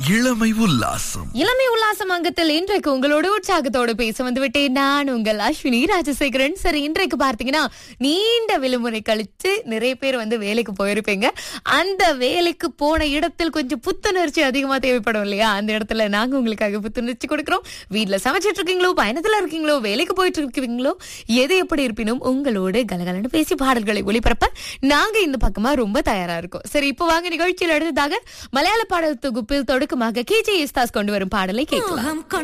இளமை உல்லாசம் இளமை உல்லாசம் அங்கத்தில் இன்றைக்கு உங்களோட உற்சாகத்தோடு பேச வந்து விட்டேன் நான் உங்கள் அஸ்வினி ராஜசேகரன் சரி இன்றைக்கு பார்த்தீங்கன்னா நீண்ட விடுமுறை கழிச்சு நிறைய பேர் வந்து வேலைக்கு போயிருப்பீங்க அந்த வேலைக்கு போன இடத்தில் கொஞ்சம் புத்துணர்ச்சி அதிகமா தேவைப்படும் இல்லையா அந்த இடத்துல நாங்க உங்களுக்காக புத்துணர்ச்சி கொடுக்கிறோம் வீட்ல சமைச்சிட்டு இருக்கீங்களோ பயணத்துல இருக்கீங்களோ வேலைக்கு போயிட்டு இருக்கீங்களோ எது எப்படி இருப்பினும் உங்களோடு கலகலன்னு பேசி பாடல்களை ஒளிபரப்ப நாங்க இந்த பக்கமா ரொம்ப தயாரா இருக்கோம் சரி இப்போ வாங்க நிகழ்ச்சியில் அடுத்ததாக மலையாள பாடல் தொகுப்பில் தொடக்கமாக கேஜே எஸ்தாஸ் கொண்டு வரும் பாடலை கேட்கலாம் மோகம்